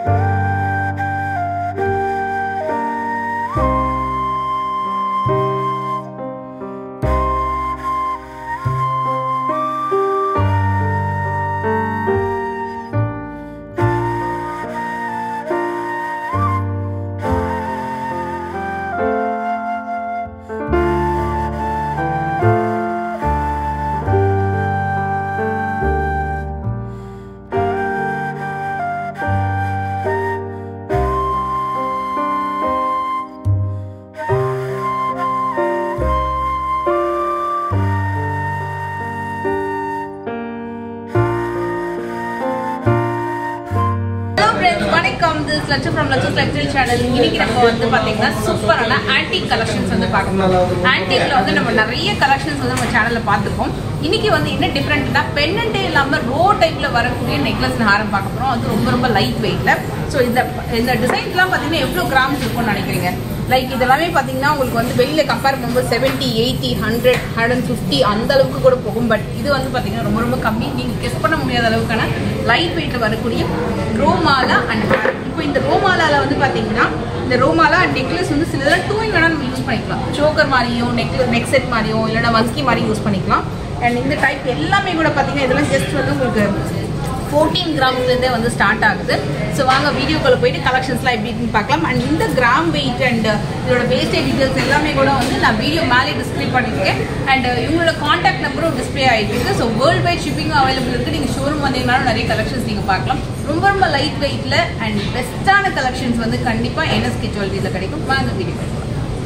hello friends வணக்கம் this லட்சம் from லட்சம் லக்ஸரி சேனல் இன்னைக்கு நம்ம வந்து பாத்தீங்கன்னா சூப்பரான ஆன்டிக் கலெக்ஷன்ஸ் வந்து பார்க்கணும் ஆன்டிக்ல வந்து நம்ம நிறைய கலெக்ஷன்ஸ் வந்து நம்ம சேனல்ல பார்த்துருக்கோம் இன்னைக்கு வந்து என்ன டிஃப்ரெண்ட்னா பெண்ணண்டே இல்லாம ரோ டைப்ல வரக்கூடிய நெக்லஸ் ஹாரம் பார்க்க போறோம் அது ரொம்ப ரொம்ப லைட் வெயிட்ல ஸோ இந்த இந்த டிசைன்ஸ்லாம் பார்த்தீங்கன்னா எவ்வளோ கிராம்ஸ் இருக்கும்னு நினைக்கிறீங்க லைக் இதெல்லாமே பார்த்தீங்கன்னா உங்களுக்கு வந்து வெளியில கம்பேர் பண்ணும்போது seventy eighty hundred hundred fifty அந்த அளவுக்கு கூட போகும் பட் இது வந்து பார்த்தீங்கன்னா ரொம்ப ரொம்ப கம்மி நீங்கள் கெஸ் பண்ண முடியாத அளவுக்கான லைட் வெயிட்ல வரக்கூடிய ரோமாலா அண்ட் இப்போ இந்த ரோமாலால வந்து பார்த்தீங்கன்னா இந்த ரோமாலா அண்ட் நெக்லஸ் வந்து சில டூ இன் வேணா நம்ம யூஸ் பண்ணிக்கலாம் சோக்கர் மாதிரியும் நெக் நெக் செட் மாதிரியும் இல்லைன்னா மஸ்கி மாதிரி யூஸ் பண்ணிக்கலாம் அண்ட் இந்த டைப் எல்லாமே கூட பார்த்தீங்கன்னா இதெல்லாம் ஜஸ்ட் வந்து உங்களுக்கு ஃபோர்டீன் கிராம்ஸ்லேருந்தே வந்து ஸ்டார்ட் ஆகுது ஸோ வாங்க வீடியோக்குள்ள போயிட்டு கலெக்ஷன்ஸ்லாம் எப்படி இருக்குன்னு பார்க்கலாம் அண்ட் இந்த கிராம் வெயிட் அண்ட் இதோட வேஸ்டேஜ் டீட்டெயில்ஸ் எல்லாமே கூட வந்து நான் வீடியோ மேலே டிஸ்பிளே பண்ணியிருக்கேன் அண்ட் இவங்களோட காண்டாக்ட் நம்பரும் டிஸ்பிளே ஆகிருக்கு ஸோ வேர்ல்டு வைட் ஷிப்பிங்கும் அவைலபிள் இருக்குது நீங்கள் ஷோரூம் வந்தீங்கனாலும் நிறைய கலெக்ஷன்ஸ் நீங்கள் பார்க்கலாம் ரொம்ப ரொம்ப லைட் வெயிட்டில் அண்ட் பெஸ்ட்டான கலெக்ஷன்ஸ் வந்து கண்டிப்பாக என்எஸ்கே ஜுவல்லரியில் கிடைக்கும் வாங்க வீடியோ பார்க்கலாம்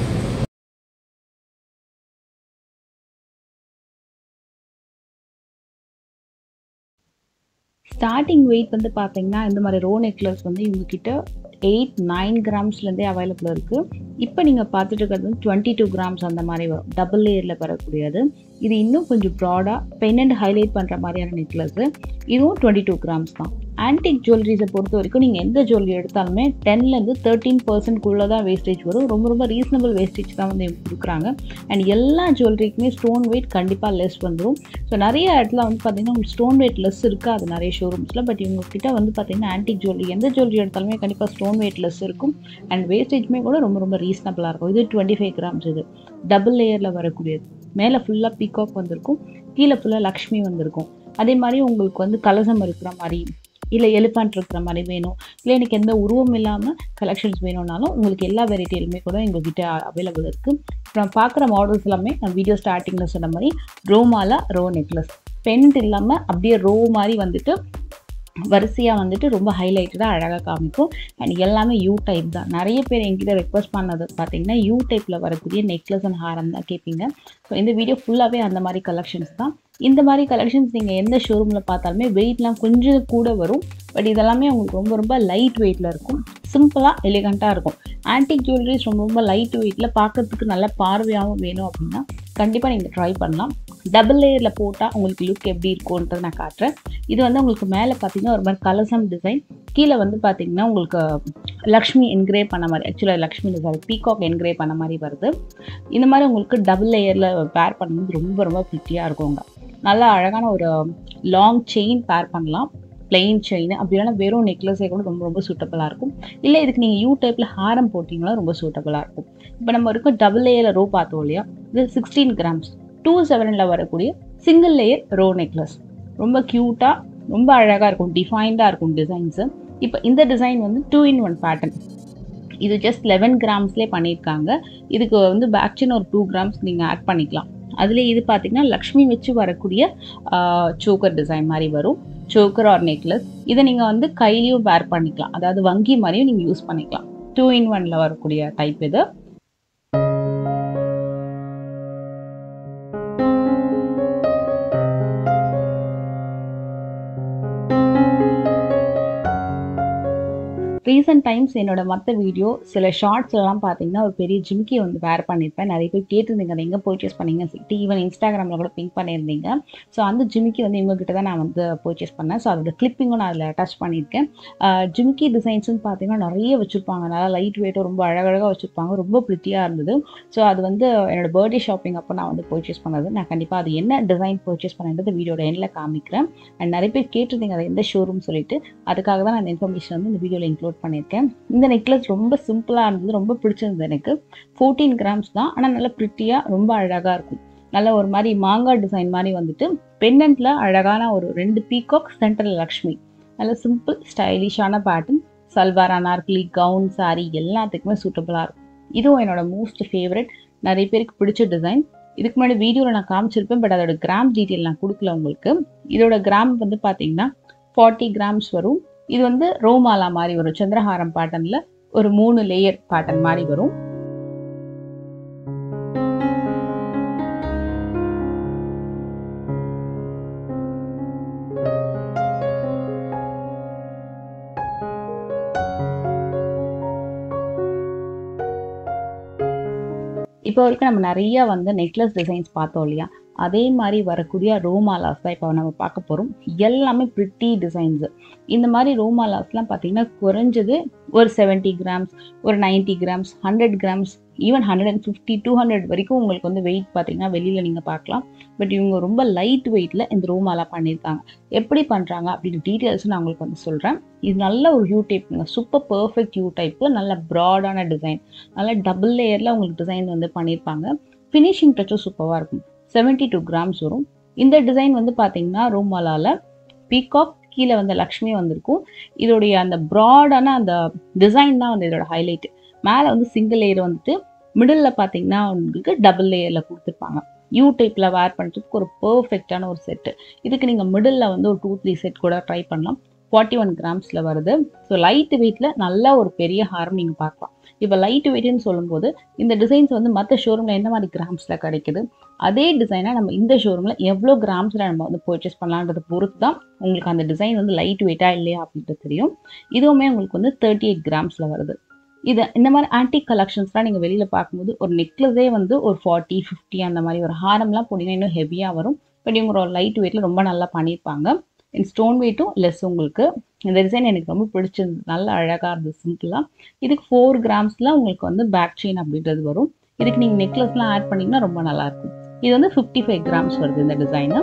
ஸ்டார்டிங் வெயிட் வந்து பார்த்தீங்கன்னா இந்த மாதிரி ரோ நெக்லஸ் வந்து இவங்கக்கிட்ட எயிட் நைன் கிராம்ஸ்லேருந்தே அவைலபிள் இருக்குது இப்போ நீங்கள் பார்த்துட்டு இருக்கிறது வந்து டுவெண்ட்டி டூ கிராம்ஸ் அந்த மாதிரி வரும் டபுள் லேயரில் வரக்கூடியது இது இன்னும் கொஞ்சம் ப்ராடாக பென்னண்ட் ஹைலைட் பண்ணுற மாதிரியான நெக்லஸ்ஸு இதுவும் டுவெண்ட்டி டூ கிராம்ஸ் தான் ஆன்டிக் ஜுவல்லரிஸை பொறுத்த வரைக்கும் நீங்கள் எந்த ஜுவல்லரி எடுத்தாலுமே டென்லேருந்து தேர்ட்டீன் பர்சன்ட்குள்ளே தான் வேஸ்டேஜ் வரும் ரொம்ப ரொம்ப ரீசனபிள் வேஸ்டேஜ் தான் வந்து இவங்க கொடுக்குறாங்க அண்ட் எல்லா ஜுவல்லரிக்குமே ஸ்டோன் வெயிட் கண்டிப்பாக லெஸ் வந்துடும் ஸோ நிறைய இடத்துல வந்து பார்த்தீங்கன்னா உங்களுக்கு ஸ்டோன் வெயிட் லெஸ் இருக்குது அது நிறைய ஷோரூம்ஸில் பட் இவங்க கிட்ட வந்து பார்த்தீங்கன்னா ஆன்டிக் ஜுவல்லரி எந்த ஜுவல்லரி எடுத்தாலுமே கண்டிப்பாக ஸ்டோன் வெயிட் லெஸ் இருக்கும் அண்ட் வேஸ்டேஜ்மே கூட ரொம்ப ரொம்ப ரீசனபிளாக இருக்கும் இது டுவெண்ட்டி ஃபைவ் கிராம்ஸ் இது டபுள் லேயரில் வரக்கூடியது மேலே ஃபுல்லாக பீகாக் வந்திருக்கும் கீழே ஃபுல்லாக லக்ஷ்மி வந்திருக்கும் அதே மாதிரி உங்களுக்கு வந்து கலசம் இருக்கிற மாதிரி இல்லை எலிஃபண்ட் இருக்கிற மாதிரி வேணும் இல்லை எனக்கு எந்த உருவம் இல்லாமல் கலெக்ஷன்ஸ் வேணும்னாலும் உங்களுக்கு எல்லா வெரைட்டியிலுமே கூட எங்ககிட்ட அவைலபிள் இருக்குது அப்புறம் பார்க்குற மாடல்ஸ் எல்லாமே நான் வீடியோ ஸ்டார்டிங்கில் சொன்ன மாதிரி ரோமாலா ரோ நெக்லஸ் பெண்ட் இல்லாமல் அப்படியே ரோ மாதிரி வந்துட்டு வரிசையாக வந்துட்டு ரொம்ப ஹைலைட்டடாக அழகாக காமிக்கும் அண்ட் எல்லாமே யூ டைப் தான் நிறைய பேர் என்கிட்ட ரெக்வஸ்ட் பண்ணது பார்த்தீங்கன்னா யூ டைப்பில் வரக்கூடிய நெக்லஸ் அண்ட் ஹாரம் தான் கேட்பீங்க ஸோ இந்த வீடியோ ஃபுல்லாகவே அந்த மாதிரி கலெக்ஷன்ஸ் தான் இந்த மாதிரி கலெக்ஷன்ஸ் நீங்கள் எந்த ஷோரூமில் பார்த்தாலுமே வெயிட்லாம் கொஞ்சம் கூட வரும் பட் இதெல்லாமே உங்களுக்கு ரொம்ப ரொம்ப லைட் வெயிட்டில் இருக்கும் சிம்பிளாக எலிகண்ட்டாக இருக்கும் ஆன்டிக் ஜுவல்லரிஸ் ரொம்ப ரொம்ப லைட் வெயிட்டில் பார்க்கறதுக்கு நல்ல பார்வையாகவும் வேணும் அப்படின்னா கண்டிப்பாக நீங்கள் ட்ரை பண்ணலாம் டபுள் லேயரில் போட்டால் உங்களுக்கு லுக் எப்படி இருக்கும்ன்றதை நான் காட்டுறேன் இது வந்து உங்களுக்கு மேலே பார்த்தீங்கன்னா ஒரு மாதிரி கலசம் டிசைன் கீழே வந்து பார்த்தீங்கன்னா உங்களுக்கு லக்ஷ்மி என்கிரேவ் பண்ண மாதிரி ஆக்சுவலாக லக்ஷ்மி டிசைன் பீகாக் என்கிரேவ் பண்ண மாதிரி வருது இந்த மாதிரி உங்களுக்கு டபுள் லேயரில் பேர் பண்ணும்போது ரொம்ப ரொம்ப ப்ரிட்டியாக இருக்குங்க நல்லா அழகான ஒரு லாங் செயின் பேர் பண்ணலாம் பிளெயின் செயின் அப்படி இல்லைனா வெறும் நெக்லஸே கூட ரொம்ப ரொம்ப சூட்டபுளாக இருக்கும் இல்லை இதுக்கு நீங்கள் யூ டைப்பில் ஹாரம் போட்டிங்கன்னா ரொம்ப சூட்டபுளாக இருக்கும் இப்போ நம்ம இருக்க டபுள் லேயரில் ரோ பார்த்தோம் இல்லையா இது சிக்ஸ்டீன் கிராம்ஸ் டூ செவனில் வரக்கூடிய சிங்கிள் லேயர் ரோ நெக்லஸ் ரொம்ப க்யூட்டாக ரொம்ப அழகாக இருக்கும் டிஃபைன்டாக இருக்கும் டிசைன்ஸு இப்போ இந்த டிசைன் வந்து டூ இன் ஒன் பேட்டர்ன் இது ஜஸ்ட் லெவன் கிராம்ஸ்லேயே பண்ணியிருக்காங்க இதுக்கு வந்து பேக்சின் ஒரு டூ கிராம்ஸ் நீங்கள் ஆட் பண்ணிக்கலாம் அதில் இது பார்த்தீங்கன்னா லக்ஷ்மி வச்சு வரக்கூடிய சோக்கர் டிசைன் மாதிரி வரும் சோக்கர் ஆர் நெக்லஸ் இதை நீங்கள் வந்து கையிலையும் வேர் பண்ணிக்கலாம் அதாவது வங்கி மாதிரியும் நீங்கள் யூஸ் பண்ணிக்கலாம் டூ இன் ஒனில் வரக்கூடிய டைப் இது ரீசெண்ட் டைம்ஸ் என்னோட மற்ற வீடியோ சில ஷார்ட்ஸ்லாம் பார்த்தீங்கன்னா ஒரு பெரிய ஜிம்கி வந்து வேர் பண்ணியிருப்பேன் நிறைய பேர் கேட்டிருந்தீங்க அதை எங்கே பர்ச்சேஸ் பண்ணீங்கன்னு சொல்லிட்டு ஈவன் இன்ஸ்டாகிராமில் கூட பிங்க் பண்ணியிருந்தீங்க ஸோ அந்த ஜிம்கி வந்து இவங்ககிட்ட தான் நான் வந்து பர்ச்சேஸ் பண்ணேன் ஸோ அதோட கிளிப்பிங்கும் நான் அதில் அட்டாச் பண்ணியிருக்கேன் ஜிம்கி டிசைன்ஸ்னு பார்த்தீங்கன்னா நிறைய வச்சுருப்பாங்க நல்லா லைட் வெயிட்டும் ரொம்ப அழகழகாக வச்சுருப்பாங்க ரொம்ப ப்ரிட்டியாக இருந்தது ஸோ அது வந்து என்னோட பர்த்டே ஷாப்பிங் அப்போ நான் வந்து பர்ச்சேஸ் பண்ணது நான் கண்டிப்பாக அது என்ன டிசைன் பர்ச்சேஸ் பண்ணுறது வீடியோட எண்டில் காமிக்கிறேன் அண்ட் நிறைய பேர் கேட்டிருந்தீங்க அதை எந்த ஷோரூம் சொல்லிட்டு அதுக்காக தான் நான் இந்த இன்ஃபர்மேஷன் வந்து இந்த வீடியோவில் இன்க்ளூட் அவுட் பண்ணியிருக்கேன் இந்த நெக்லஸ் ரொம்ப சிம்பிளாக இருந்தது ரொம்ப பிடிச்சிருந்தது எனக்கு ஃபோர்டீன் கிராம்ஸ் தான் ஆனால் நல்லா ப்ரிட்டியாக ரொம்ப அழகாக இருக்கும் நல்ல ஒரு மாதிரி மாங்காய் டிசைன் மாதிரி வந்துட்டு பெண்டன்ட்டில் அழகான ஒரு ரெண்டு பீகாக் சென்ட்ரல் லக்ஷ்மி நல்ல சிம்பிள் ஸ்டைலிஷான பேட்டர்ன் சல்வார் அனார்கலி கவுன் சாரி எல்லாத்துக்குமே சூட்டபுளாக இருக்கும் இதுவும் என்னோட மோஸ்ட் ஃபேவரட் நிறைய பேருக்கு பிடிச்ச டிசைன் இதுக்கு முன்னாடி வீடியோவில் நான் காமிச்சிருப்பேன் பட் அதோட கிராம் டீட்டெயில் நான் கொடுக்கல உங்களுக்கு இதோட கிராம் வந்து பார்த்தீங்கன்னா ஃபார்ட்டி கிராம்ஸ் வரும் இது வந்து ரோமாலா மாதிரி வரும் சந்திரஹாரம் பேட்டர்னில் ஒரு மூணு லேயர் பேட்டர்ன் மாதிரி வரும் இப்போ வரைக்கும் நம்ம நிறைய வந்து நெக்லஸ் டிசைன்ஸ் பார்த்தோம் இல்லையா அதே மாதிரி வரக்கூடிய ரோமாலாஸ் தான் இப்போ நம்ம பார்க்க போகிறோம் எல்லாமே ப்ரிட்டி டிசைன்ஸு இந்த மாதிரி ரோமாலாஸ்லாம் பார்த்தீங்கன்னா குறைஞ்சது ஒரு செவன்ட்டி கிராம்ஸ் ஒரு ninety grams hundred grams even hundred and fifty two hundred வரைக்கும் உங்களுக்கு வந்து வெயிட் பார்த்தீங்கன்னா வெளியில் நீங்கள் பார்க்கலாம் பட் இவங்க ரொம்ப லைட் வெயிட்டில் இந்த ரோமாலா பண்ணியிருக்காங்க எப்படி பண்ணுறாங்க அப்படின்னு டீட்டெயில்ஸ் நான் உங்களுக்கு வந்து சொல்கிறேன் இது நல்ல ஒரு யூ டைப்புங்க சூப்பர் பர்ஃபெக்ட் யூ டைப்பு நல்ல ப்ராடான டிசைன் நல்ல டபுள் லேயரில் உங்களுக்கு டிசைன் வந்து பண்ணியிருப்பாங்க ஃபினிஷிங் டச்சும் சூப்பராக இருக்கும் செவன்ட்டி டூ கிராம்ஸ் வரும் இந்த டிசைன் வந்து பார்த்தீங்கன்னா ரோமாலாவில் பீகாக் கீழே வந்து லக்ஷ்மி வந்திருக்கும் இதோடைய அந்த ப்ராடான அந்த டிசைன் தான் வந்து இதோட ஹைலைட் மேலே வந்து சிங்கிள் லேயர் வந்துட்டு மிடில் பார்த்தீங்கன்னா உங்களுக்கு டபுள் லேயரில் கொடுத்துருப்பாங்க யூ டைப்பில் வேர் பண்ணுறதுக்கு ஒரு பர்ஃபெக்டான ஒரு செட்டு இதுக்கு நீங்கள் மிடில் வந்து ஒரு டூ த்ரீ செட் கூட ட்ரை பண்ணலாம் ஃபார்ட்டி ஒன் கிராம்ஸில் வருது ஸோ லைட் வெயிட்டில் நல்ல ஒரு பெரிய ஹாரம் நீங்கள் பார்க்கலாம் இப்போ லைட் வெயிட்னு சொல்லும்போது இந்த டிசைன்ஸ் வந்து மற்ற ஷோரூமில் எந்த மாதிரி கிராம்ஸில் கிடைக்குது அதே டிசைனை நம்ம இந்த ஷோரூமில் எவ்வளோ கிராம்ஸில் நம்ம வந்து பர்ச்சேஸ் பண்ணலான்றதை பொறுத்து தான் உங்களுக்கு அந்த டிசைன் வந்து லைட் வெயிட்டாக இல்லையா அப்படின்ட்டு தெரியும் இதுவுமே உங்களுக்கு வந்து தேர்ட்டி எயிட் கிராம்ஸில் வருது இது இந்த மாதிரி ஆன்டிக் கலெக்ஷன்ஸ்லாம் நீங்கள் வெளியில் பார்க்கும்போது ஒரு நெக்லஸே வந்து ஒரு ஃபார்ட்டி ஃபிஃப்டி அந்த மாதிரி ஒரு ஹாரம்லாம் போனீங்கன்னா இன்னும் ஹெவியாக வரும் பட் இவங்க ஒரு லைட் வெயிட்டில் ரொம்ப நல்லா பண்ணியிருப்பாங்க இந்த ஸ்டோன் வெயிட்டும் லெஸ் உங்களுக்கு இந்த டிசைன் எனக்கு ரொம்ப பிடிச்சிருந்தது நல்ல அழகாக இருந்தது சிம்பிளாக இதுக்கு ஃபோர் கிராம்ஸில் உங்களுக்கு வந்து பேக் செயின் அப்படின்றது வரும் இதுக்கு நீங்கள் நெக்லஸ்லாம் ஆட் பண்ணிங்கன்னா ரொம்ப நல்லாயிருக்கும் இது வந்து ஃபிஃப்டி ஃபைவ் கிராம்ஸ் வருது இந்த டிசைனு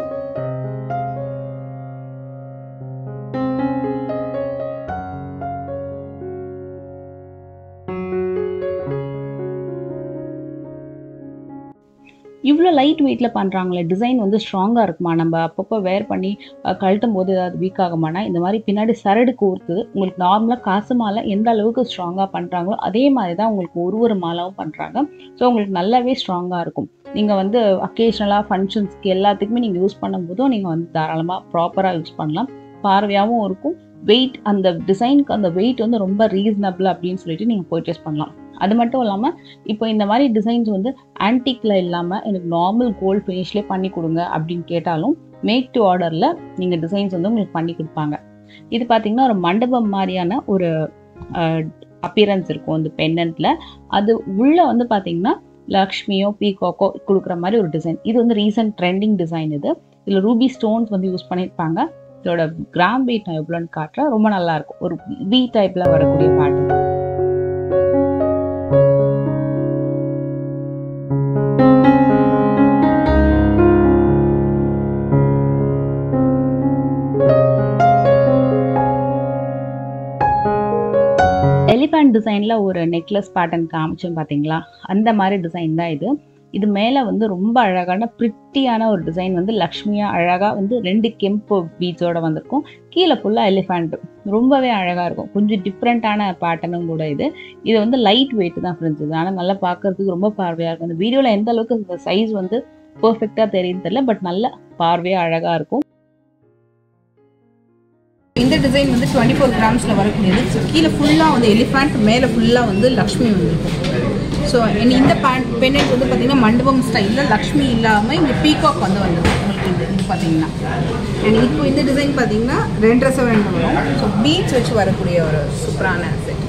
இவ்வளோ லைட் வெயிட்டில் பண்ணுறாங்களே டிசைன் வந்து ஸ்ட்ராங்காக இருக்குமா நம்ம அப்பப்போ வேர் பண்ணி அஹ், கழட்டும் போது ஏதாவது வீக் ஆகுமானா இந்த மாதிரி பின்னாடி சரடு கோர்த்து உங்களுக்கு நார்மலாக காசு மாலை எந்த அளவுக்கு ஸ்ட்ராங்காக பண்ணுறாங்களோ அதே மாதிரி தான் உங்களுக்கு ஒரு ஒரு மாலாவும் பண்ணுறாங்க ஸோ உங்களுக்கு நல்லாவே ஸ்ட்ராங்காக இருக்கும் நீங்கள் வந்து அக்கேஷ்னலாக ஃபங்க்ஷன்ஸ்க்கு எல்லாத்துக்குமே நீங்கள் யூஸ் பண்ணும்போதும் நீங்கள் வந்து தாராளமாக ப்ராப்பராக யூஸ் பண்ணலாம் பார்வையாகவும் இருக்கும் வெயிட் அந்த டிசைனுக்கு அந்த வெயிட் வந்து ரொம்ப ரீசனபிள் அப்படின்னு சொல்லிட்டு நீங்கள் பர்ச்சேஸ் பண்ணலாம் அது மட்டும் இல்லாமல் இப்போ இந்த மாதிரி டிசைன்ஸ் வந்து ஆன்டிக்கில் இல்லாமல் எனக்கு நார்மல் கோல்டு ஃபினிஷ்லேயே பண்ணி கொடுங்க அப்படின்னு கேட்டாலும் மேக் டு ஆர்டரில் நீங்கள் டிசைன்ஸ் வந்து உங்களுக்கு பண்ணி கொடுப்பாங்க இது பார்த்தீங்கன்னா ஒரு மண்டபம் மாதிரியான ஒரு அப்பியரன்ஸ் இருக்கும் அந்த பெண்டன்ட்டில் அது உள்ளே வந்து பார்த்தீங்கன்னா லக்ஷ்மியோ பீகாக்கோ கொடுக்குற மாதிரி ஒரு டிசைன் இது வந்து ரீசன்ட் ட்ரெண்டிங் டிசைன் இது இதில் ரூபி ஸ்டோன்ஸ் வந்து யூஸ் பண்ணியிருப்பாங்க இதோட கிராம் வெயிட் நான் எவ்வளோன்னு காட்டுறேன் ரொம்ப நல்லா இருக்கும் ஒரு வி டைப்பில் வரக்கூடிய பேட்டர்ன் எலிஃபண்ட் டிசைனில் ஒரு நெக்லஸ் பேட்டர்ன் காமிச்சோம் பார்த்தீங்களா அந்த மாதிரி டிசைன் தான் இது இது மேலே வந்து ரொம்ப அழகான ப்ரிட்டியான ஒரு டிசைன் வந்து லக்ஷ்மியாக அழகாக வந்து ரெண்டு கெம்பு பீட்ஸோட வந்திருக்கும் கீழே ஃபுல்லாக எலிஃபண்ட் ரொம்பவே அழகாக இருக்கும் கொஞ்சம் டிஃப்ரெண்ட்டான பேட்டர்னும் கூட இது இது வந்து லைட் வெயிட் தான் ஃப்ரெண்ட்ஸ் இது ஆனால் நல்லா பார்க்கறதுக்கு ரொம்ப பார்வையாக இருக்கும் இந்த வீடியோவில் எந்த அளவுக்கு இந்த சைஸ் வந்து பர்ஃபெக்டாக தெரியுது தெரியல பட் நல்ல பார்வையாக அழகாக இருக்கும் இந்த டிசைன் வந்து டுவெண்ட்டி ஃபோர் கிராம்ஸில் வரக்கூடியது ஸோ கீழே ஃபுல்லாக வந்து எலிஃபண்ட் மேலே ஃபுல்லாக வந்து லக்ஷ்மி வந்திருக்கும் ஸோ இந்த பேண்ட் பெண்ணெட் வந்து பார்த்தீங்கன்னா மண்டபம் ஸ்டைலில் லக்ஷ்மி இல்லாமல் இங்கே பீகாக் வந்து வந்தது உங்களுக்கு இது இது பார்த்தீங்கன்னா அண்ட் இப்போ இந்த டிசைன் பார்த்தீங்கன்னா ரெண்டரை செவன் வரும் ஸோ பீச் வச்சு வரக்கூடிய ஒரு சூப்பரான செட்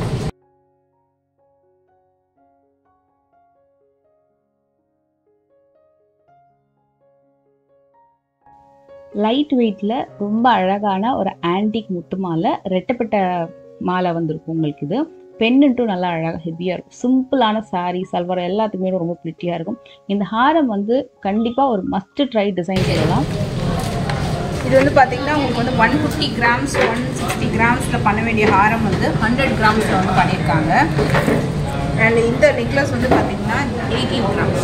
லைட் வெயிட்டில் ரொம்ப அழகான ஒரு ஆன்டிக் முத்து மாலை ரெட்டப்பட்ட மாலை வந்திருக்கும் உங்களுக்கு இது பெண்ணுட்டும் நல்லா அழகாக ஹெவியாக இருக்கும் சிம்பிளான saree சல்வார் எல்லாத்துக்குமே ரொம்ப ப்ரிட்டியாக இருக்கும் இந்த ஹாரம் வந்து கண்டிப்பாக ஒரு மஸ்ட் ட்ரை டிசைன் சொல்லலாம் இது வந்து பார்த்தீங்கன்னா உங்களுக்கு வந்து one fifty grams one sixty கிராம்ஸில் பண்ண வேண்டிய ஹாரம் வந்து ஹண்ட்ரட் கிராம்ஸில் வந்து பண்ணியிருக்காங்க அண்ட் இந்த நெக்லஸ் வந்து பார்த்தீங்கன்னா எயிட்டீன் கிராம்ஸ்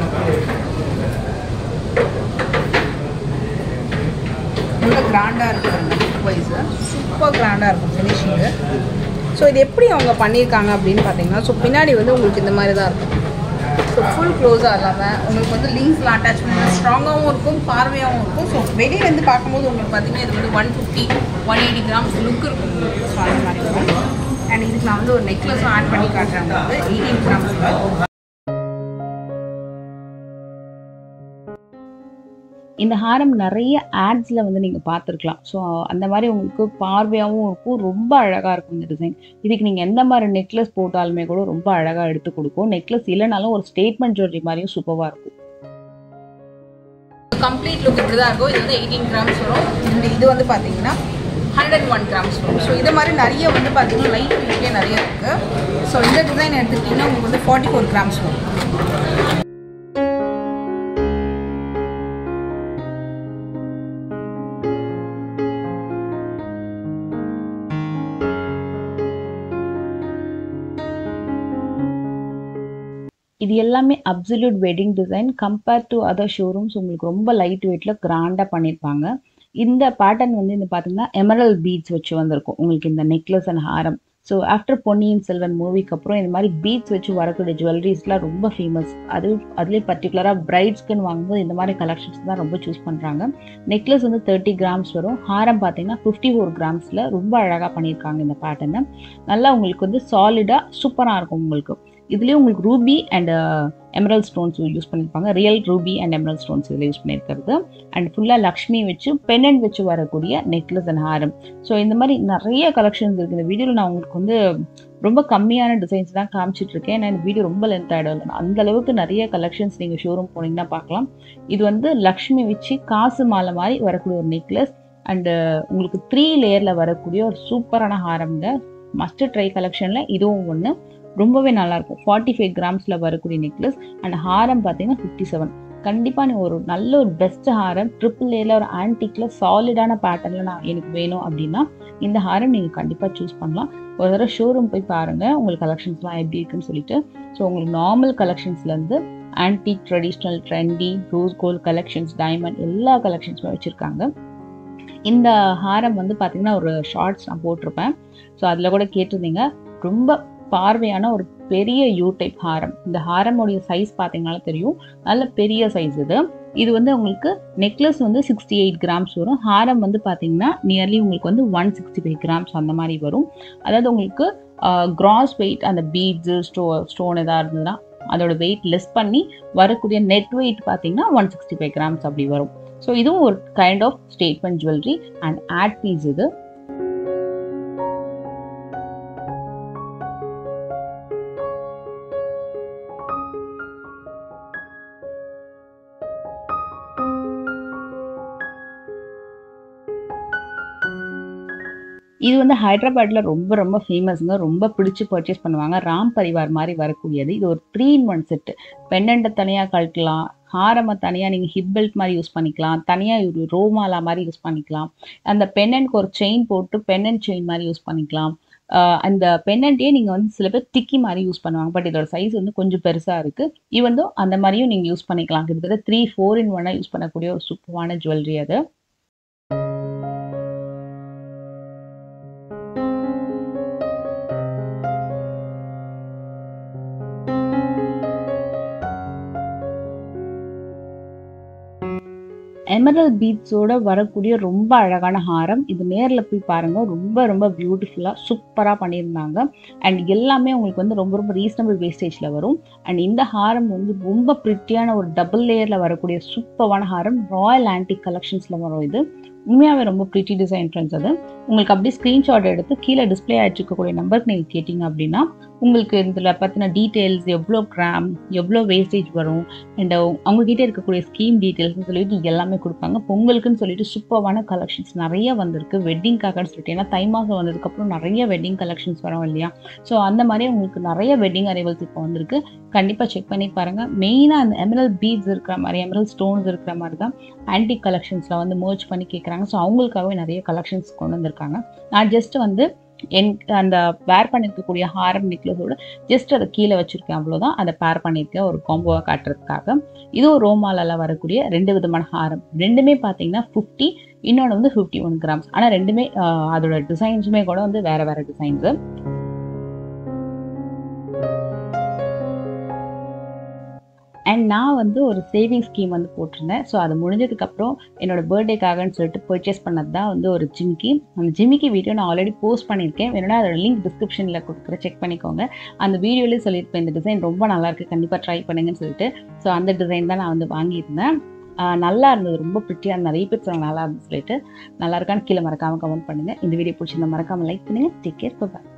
ரொம்ப கிராண்டாக இருக்கும் வைஸு சூப்பர் கிராண்டாக இருக்கும் ஃபினிஷிங்கு ஸோ இது எப்படி அவங்க பண்ணியிருக்காங்க அப்படின்னு பார்த்தீங்கன்னா ஸோ பின்னாடி வந்து உங்களுக்கு இந்த மாதிரி தான் இருக்கும் ஸோ ஃபுல் க்ளோஸாக இல்லாமல் உங்களுக்கு வந்து லிங்க்ஸ்லாம் அட்டாச் பண்ணி ஸ்ட்ராங்காகவும் இருக்கும் பார்வையாகவும் இருக்கும் ஸோ வெளியிலேருந்து பார்க்கும்போது உங்களுக்கு பார்த்தீங்கன்னா இது வந்து one fifty one eighty grams look இருக்கும் உங்களுக்கு ஸோ அந்த மாதிரி இருக்கும் அண்ட் இதுக்கு நான் வந்து ஒரு நெக்லஸும் ஆட் பண்ணி காட்டுறேன் வந்து எயிட்டீன் கிராம்ஸில் இந்த ஹாரம் நிறைய ஆட்ஸில் வந்து நீங்கள் பார்த்துருக்கலாம் ஸோ அந்த மாதிரி உங்களுக்கு பார்வையாகவும் இருக்கும் ரொம்ப அழகாக இருக்கும் இந்த டிசைன் இதுக்கு நீங்கள் எந்த மாதிரி நெக்லஸ் போட்டாலுமே கூட ரொம்ப அழகாக எடுத்து கொடுக்கும் நெக்லஸ் இல்லைனாலும் ஒரு ஸ்டேட்மெண்ட் ஜுவல்லரி மாதிரியும் சூப்பராக இருக்கும் கம்ப்ளீட் லுக் இப்படி தான் இருக்கும் இது வந்து எயிட்டீன் கிராம்ஸ் வரும் இந்த இது வந்து பார்த்தீங்கன்னா ஹண்ட்ரட் ஒன் கிராம்ஸ் வரும் ஸோ இது மாதிரி நிறைய வந்து பார்த்தீங்கன்னா லைட் வெயிட்லேயே நிறைய இருக்குது ஸோ இந்த டிசைன் எடுத்துக்கிட்டிங்கன்னா உங்களுக்கு வந்து ஃபார்ட்டி ஃபோர் கிராம்ஸ் வரும் இது எல்லாமே absolute wedding design compared to other showrooms உங்களுக்கு ரொம்ப லைட் வெயிட்டில் கிராண்டாக பண்ணியிருப்பாங்க இந்த பேட்டர்ன் வந்து இந்த பார்த்தீங்கன்னா எமரல் பீட்ஸ் வச்சு வந்திருக்கும் உங்களுக்கு இந்த நெக்லஸ் அண்ட் ஹாரம் ஸோ ஆஃப்டர் பொன்னியின் செல்வன் மூவிக்கு அப்புறம் இந்த மாதிரி பீட்ஸ் வச்சு வரக்கூடிய ஜுவல்லரிஸ்லாம் ரொம்ப ஃபேமஸ் அது அதுலேயே பர்டிகுலராக பிரைட்ஸ்க்குன்னு வாங்கும்போது இந்த மாதிரி கலெக்ஷன்ஸ் தான் ரொம்ப சூஸ் பண்ணுறாங்க நெக்லஸ் வந்து தேர்ட்டி கிராம்ஸ் வரும் ஹாரம் பார்த்தீங்கன்னா ஃபிஃப்டி ஃபோர் கிராம்ஸில் ரொம்ப அழகாக பண்ணியிருக்காங்க இந்த பேட்டர்னை நல்லா உங்களுக்கு வந்து சாலிடாக சூப்பராக இருக்கும் உங்களுக்கு இதுலேயும் உங்களுக்கு ruby and emerald stones use பண்ணியிருப்பாங்க real ruby and emerald stones இதில் யூஸ் பண்ணியிருக்கிறது அண்ட் ஃபுல்லாக லக்ஷ்மி வச்சு பெண்ணன் வச்சு வரக்கூடிய நெக்லஸ் அண்ட் ஹாரம் ஸோ இந்த மாதிரி நிறைய கலெக்ஷன்ஸ் இருக்குது இந்த வீடியோவில் நான் உங்களுக்கு வந்து ரொம்ப கம்மியான டிசைன்ஸ் தான் காமிச்சிட்டு இருக்கேன் ஏன்னா இந்த வீடியோ ரொம்ப லென்த் ஆகிடும் அந்த அளவுக்கு நிறைய கலெக்ஷன்ஸ் நீங்கள் ஷோரூம் போனீங்கன்னா பார்க்கலாம் இது வந்து லக்ஷ்மி வச்சு காசு மாலை மாதிரி வரக்கூடிய ஒரு நெக்லஸ் அண்டு உங்களுக்கு த்ரீ லேயரில் வரக்கூடிய ஒரு சூப்பரான ஹாரம்ங்க மஸ்ட் ட்ரை கலெக்ஷனில் இதுவும் ஒன்று ரொம்பவே நல்லாயிருக்கும் ஃபார்ட்டி ஃபைவ் கிராம்ஸில் வரக்கூடிய நெக்லஸ் அண்ட் ஹாரம் பார்த்தீங்கன்னா ஃபிஃப்டி செவன் கண்டிப்பாக நீ ஒரு நல்ல ஒரு பெஸ்ட் ஹாரம் ட்ரிபிள் ஏல ஒரு ஆன்டிக்கில் சாலிடான பேட்டர்னில் நான் எனக்கு வேணும் அப்படின்னா இந்த ஹாரம் நீங்கள் கண்டிப்பாக சூஸ் பண்ணலாம் ஒரு தடவை ஷோரூம் போய் பாருங்கள் உங்களுக்கு கலெக்ஷன்ஸ்லாம் எப்படி இருக்குன்னு சொல்லிட்டு ஸோ உங்களுக்கு நார்மல் கலெக்ஷன்ஸ்லேருந்து antique traditional trendy rose gold collections diamond எல்லா கலெக்ஷன்ஸுமே வச்சுருக்காங்க இந்த ஹாரம் வந்து பார்த்தீங்கன்னா ஒரு ஷார்ட்ஸ் நான் போட்டிருப்பேன் ஸோ அதில் கூட கேட்டிருந்தீங்க ரொம்ப பார்வையான ஒரு பெரிய யூ டைப் ஹாரம் இந்த ஹாரமுடைய சைஸ் பார்த்தீங்கனால தெரியும் நல்ல பெரிய சைஸ் இது இது வந்து உங்களுக்கு நெக்லஸ் வந்து சிக்ஸ்டி எயிட் கிராம்ஸ் வரும் ஹாரம் வந்து பார்த்தீங்கன்னா நியர்லி உங்களுக்கு வந்து ஒன் சிக்ஸ்டி ஃபைவ் கிராம்ஸ் அந்த மாதிரி வரும் அதாவது உங்களுக்கு கிராஸ் வெயிட் அந்த பீட்ஸு ஸ்டோ ஸ்டோன் எதாவது இருந்ததுன்னா அதோட வெயிட் லெஸ் பண்ணி வரக்கூடிய நெட் வெயிட் பார்த்தீங்கன்னா ஒன் சிக்ஸ்டி ஃபைவ் கிராம்ஸ் அப்படி வரும் ஸோ இதுவும் ஒரு kind of statement jewellery and odd piece இது இது வந்து ஹைதராபாத்தில் ரொம்ப ரொம்ப ஃபேமஸுங்க ரொம்ப பிடிச்சி பர்ச்சேஸ் பண்ணுவாங்க ராம் பரிவார் மாதிரி வரக்கூடியது இது ஒரு த்ரீ இன் ஒன் செட்டு பெண்ணண்டை தனியாக கழட்டலாம் ஹாரமை தனியாக நீங்கள் ஹிப் பெல்ட் மாதிரி யூஸ் பண்ணிக்கலாம் தனியாக ஒரு ரோமாலா மாதிரி யூஸ் பண்ணிக்கலாம் அந்த பெண்ணனுக்கு ஒரு செயின் போட்டு பெண்ணன் செயின் மாதிரி யூஸ் பண்ணிக்கலாம் அந்த பெண்ணன்ட்டே நீங்கள் வந்து சில பேர் டிக்கி மாதிரி யூஸ் பண்ணுவாங்க பட் இதோட சைஸ் வந்து கொஞ்சம் பெருசாக இருக்குது இது வந்து அந்த மாதிரியும் நீங்கள் யூஸ் பண்ணிக்கலாம் கிட்டத்தட்ட த்ரீ ஃபோர் இன் ஒன்னாக யூஸ் பண்ணக்கூடிய ஒரு சூப்பரான ஜுவல்லரி அது எமரல் பீட்ஸோட வரக்கூடிய ரொம்ப அழகான ஹாரம் இது நேரில் போய் பாருங்க ரொம்ப ரொம்ப பியூட்டிஃபுல்லாக சூப்பராக பண்ணியிருந்தாங்க அண்ட் எல்லாமே உங்களுக்கு வந்து ரொம்ப ரொம்ப ரீசனபிள் வேஸ்டேஜில் வரும் அண்ட் இந்த ஹாரம் வந்து ரொம்ப ப்ரிட்டியான ஒரு டபுள் லேயரில் வரக்கூடிய சூப்பரான ஹாரம் ராயல் ஆன்டிக் கலெக்ஷன்ஸில் வரும் இது உண்மையாகவே ரொம்ப ப்ரிட்டி டிசைன் ட்ரெண்ட்ஸ் அது உங்களுக்கு அப்படியே ஸ்க்ரீன்ஷாட் எடுத்து கீழே டிஸ்பிளே ஆகிட்டு இருக்கக்கூடிய நம்பருக்கு நீங்கள் கேட்டிங்க அப்படின்னா உங்களுக்கு இதில் பற்றின டீட்டெயில்ஸ் எவ்வளோ கிராம் எவ்வளோ வேஸ்டேஜ் வரும் அண்ட் அவங்கக்கிட்ட இருக்கக்கூடிய ஸ்கீம் டீட்டெயில்ஸ்னு சொல்லிட்டு எல்லாமே கொடுப்பாங்க பொங்கலுக்குன்னு சொல்லிட்டு சூப்பர்வான கலெக்ஷன்ஸ் நிறைய வந்திருக்கு வெட்டிங்காகன்னு சொல்லிட்டு ஏன்னா தை மாதம் வந்ததுக்கப்புறம் நிறைய வெட்டிங் கலெக்ஷன்ஸ் வரும் இல்லையா ஸோ அந்த மாதிரி உங்களுக்கு நிறைய வெட்டிங் அரைவல்ஸ் இப்போ வந்திருக்கு கண்டிப்பாக செக் பண்ணி பாருங்கள் மெயினாக அந்த எமரல் பீட்ஸ் இருக்கிற மாதிரி எமரல் ஸ்டோன்ஸ் இருக்கிற மாதிரி தான் ஆன்டிக் கலெக்ஷன்ஸில் வந்து மர்ச் பண்ணி கேட்குறாங்க ஸோ அவங்களுக்காகவே நிறைய கலெக்ஷன்ஸ் கொண்டு வந்திருக்காங்க நான் ஜஸ்ட் வந்து என் அந்த பேர் பண்ணியிருக்கக்கூடிய ஹாரம் நெக்லஸோட ஜஸ்ட் அதை கீழே வச்சுருக்கேன் அவ்வளோதான் அதை பேர் பண்ணியிருக்கேன் ஒரு காம்போவாக காட்டுறதுக்காக இதுவும் ரோமாலால் வரக்கூடிய ரெண்டு விதமான ஹாரம் ரெண்டுமே பார்த்தீங்கன்னா ஃபிஃப்டி இன்னொன்று வந்து ஃபிஃப்டி ஒன் கிராம்ஸ் ஆனால் ரெண்டுமே ஆஹ், அதோட டிசைன்ஸுமே கூட வந்து வேறு வேறு டிசைன்ஸு அண்ட் நான் வந்து ஒரு சேவிங் ஸ்கீம் வந்து போட்டிருந்தேன் ஸோ அது முடிஞ்சதுக்கப்புறம் என்னோட பர்த்டேக்காகன்னு சொல்லிட்டு பர்ச்சேஸ் பண்ணது தான் வந்து ஒரு ஜிமிக்கி அந்த ஜிமிக்கி வீடியோ நான் ஆல்ரெடி போஸ்ட் பண்ணியிருக்கேன் வேணும்னா அதோட லிங்க் டிஸ்கிரிப்ஷனில் கொடுக்குற செக் பண்ணிக்கோங்க அந்த வீடியோலேயே சொல்லியிருப்பேன் இந்த டிசைன் ரொம்ப நல்லா இருக்கு கண்டிப்பாக ட்ரை பண்ணுங்கன்னு சொல்லிட்டு ஸோ அந்த டிசைன் தான் நான் வந்து வாங்கியிருந்தேன் ஆஹ் நல்லா இருந்தது ரொம்ப ப்ரிட்டியாக நிறைய பேர் சொன்னாங்க நல்லா இருந்துன்னு சொல்லிட்டு நல்லா இருக்கான்னு கீழே மறக்காமல் கமெண்ட் பண்ணுங்கள் இந்த வீடியோ பிடிச்சிருந்தா மறக்காமல் லைக் பண்ணுங்கள் டேக் கேர் பாய்